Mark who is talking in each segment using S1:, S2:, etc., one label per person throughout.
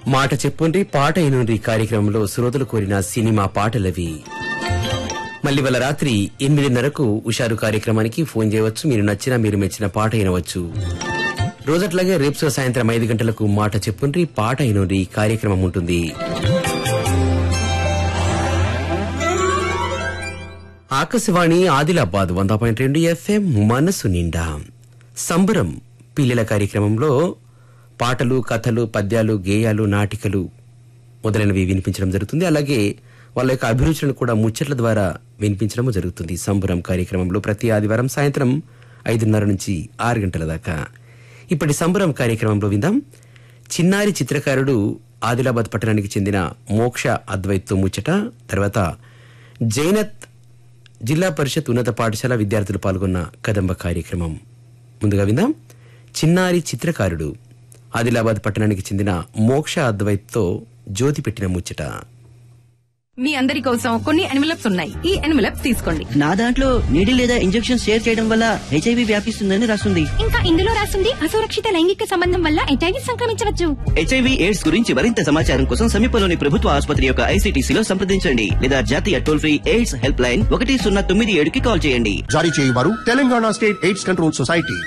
S1: మాట చెప్పుండ్రి పాట అయినుండ్రి కార్యక్రమంలో శ్రోతలు కోరిన సినిమా పాటలవి మళ్ళీ వాళ్ళ రాత్రి ఎనిమిదిన్నరకు ఉషారు కార్యక్రమానికి ఫోన్ చేయవచ్చు మీరు నచ్చిన మీరు మెచ్చిన పాట అయినవచ్చు రోజట్లాగే రేపు సాయంత్రం ఐదు గంటలకు మాట చెప్పుండ్రి పాట అయినుండ్రి కార్యక్రమం ఉంటుంది ఆకాశవాణి ఆదిలాబాద్ వంద పాయింట్ రెండు ఎఫ్ఎం మనసు నిండా సంబరం పిల్లల కార్యక్రమంలో పాటలు కథలు పద్యాలు గేయాలు నాటికలు మొదలైనవి వినిపించడం జరుగుతుంది అలాగే వాళ్ళ యొక్క అభిరుచులను కూడా ముచ్చట్ల ద్వారా వినిపించడం జరుగుతుంది సంబరం కార్యక్రమంలో ప్రతి ఆదివారం సాయంత్రం ఐదున్నర నుంచి ఆరు గంటల దాకా ఇప్పటి సంబరం కార్యక్రమంలో విందాం చిన్నారి చిత్రకారుడు ఆదిలాబాద్ పట్టణానికి చెందిన మోక్ష అద్వైత్తో ముచ్చట తర్వాత జైనత్ జిల్లా పరిషత్ ఉన్నత పాఠశాల విద్యార్థులు పాల్గొన్న కదంబ కార్యక్రమం ముందుగా విందాం చిన్నారి చిత్రకారుడు ఆదిలాబాద్ పట్టణానికి చెందిన మోక్ష అద్వైత్తో జ్యోతి పెట్టిన ముచ్చట
S2: మీ అందరి కోసం కొన్ని ఎన్వలప్స్ ఉన్నాయి ఈ ఎన్వలప్స్ తీసుకోండి
S3: నా దాంట్లో నీడి లేదా ఇంజెక్షన్ షేర్ చేయడం వల్ల హెచ్ఐవి వ్యాపిస్తుందని రాస్తుంది
S4: ఇంకా ఇందులో రాస్తుంది అసురక్షిత లైంగిక సంబంధం వల్ల హెచ్ఐవి సంక్రమించవచ్చు
S3: హెచ్ఐవి ఎయిడ్స్ గురించి మరింత సమాచారం కోసం సమీపంలోని ప్రభుత్వ ఆసుపత్రి యొక్క ఐసీటీసీలో సంప్రదించండి లేదా జాతీయ toll free AIDS helpline ఒకటి సున్నా తొమ్మిది ఏడుకి కాల్ చేయండి
S5: జారీ చేయవారు Telangana state AIDS control society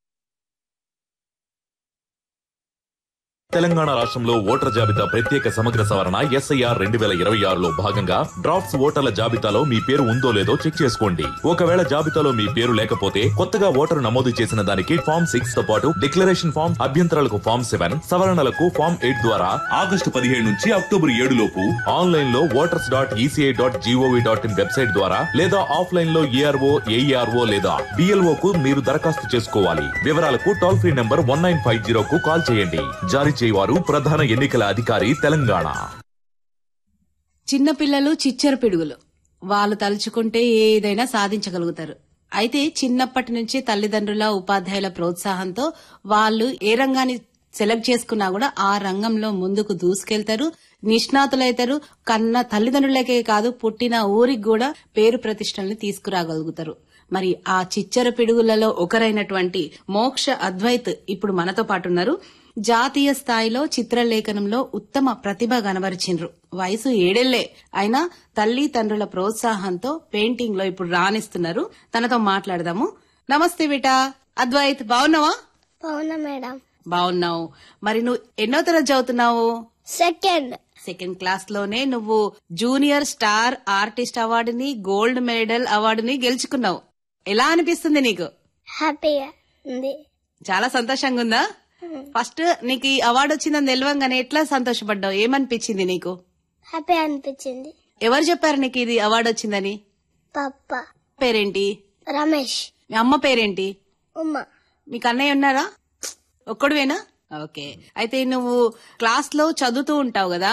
S6: Telangana రాష్ట్రంలో ఓటర్ల జాబితా ప్రత్యేక సమగ్ర సవరణ ఎస్ఐఆర్ రెండు వేల ఇరవై ఆరులో భాగంగా డ్రాఫ్ట్స్ ఓటర్ల జాబితాలో మీ పేరు ఉందో లేదో చెక్ చేసుకోండి ఒకవేళ జాబితాలో మీ పేరు లేకపోతే కొత్తగా ఓటరు నమోదు చేసిన దానికి ఫామ్ సిక్స్ తో పాటు డిక్లరేషన్ ఫామ్ అభ్యంతరాలకు ఫామ్ సెవెన్ సవరణలకు ఫామ్ ఎయిట్ ద్వారా ఆగస్టు పదిహేడు నుంచి అక్టోబర్ ఏడు లోపు ఆన్లైన్ లో voters dot ECI dot gov dot in website ద్వారా లేదా ఆఫ్లైన్ లో ఏఆర్ఓ ఏఈఆర్ఓ లేదా బిఎల్ఓ కు మీరు దరఖాస్తు చేసుకోవాలి వివరాలకు toll free number one nine five zero కు కాల్ చేయండి జారీ చేయవారు ప్రధాన ఎన్నికల అధికారి తెలంగాణ
S7: చిన్నపిల్లలు చిచ్చర పిడుగులు వాళ్ళు తలుచుకుంటే ఏదైనా సాధించగలుగుతారు అయితే చిన్నప్పటి నుంచి తల్లిదండ్రుల ఉపాధ్యాయుల ప్రోత్సాహంతో వాళ్ళు ఏ రంగాన్ని సెలెక్ట్ చేసుకున్నా కూడా ఆ రంగంలో ముందుకు దూసుకెళ్తారు నిష్ణాతులైతారు కన్న తల్లిదండ్రులకే కాదు పుట్టిన ఊరికి కూడా పేరు ప్రతిష్టల్ని తీసుకురాగలుగుతారు మరి ఆ చిచ్చర పిడుగులలో ఒకరైనటువంటి మోక్ష అద్వైత్ ఇప్పుడు మనతో పాటు ఉన్నారు జాతీయ స్థాయిలో చిత్రలేఖనంలో ఉత్తమ ప్రతిభ కనబరిచిండ్రు వయసు ఏడేళ్లే అయినా తల్లి తండ్రుల ప్రోత్సాహంతో పెయింటింగ్ లో ఇప్పుడు రాణిస్తున్నారు తనతో మాట్లాడదాము నమస్తే బేటా అద్వైత్ బాగున్నావా
S8: అవునా మేడం
S7: బాగున్నావు మరి నువ్వు ఎన్నో తరగతి చదువుతున్నావు
S8: సెకండ్
S7: సెకండ్ క్లాస్ లోనే నువ్వు జూనియర్ స్టార్ ఆర్టిస్ట్ అవార్డుని గోల్డ్ మెడల్ అవార్డుని గెలుచుకున్నావు ఎలా అనిపిస్తుంది నీకు
S8: హ్యాపీగా ఉంది
S7: చాలా సంతోషంగా ఉందా ఫస్ట్ నీకు ఈ అవార్డు వచ్చిందని తెలియంగానే ఎట్లా సంతోషపడ్డావు ఏమనిపించింది నీకు
S8: హ్యాపీ అనిపించింది
S7: ఎవరు చెప్పారు నీకు ఇది అవార్డు వచ్చిందని
S8: పప్ప
S7: పేరేంటి
S8: రమేష్
S7: మీ అమ్మ పేరేంటి
S8: ఉమ్మ
S7: మీకు అన్నయ్య ఉన్నారా ఒక్కడువేనా ఓకే అయితే నువ్వు క్లాస్ లో చదువుతూ ఉంటావు కదా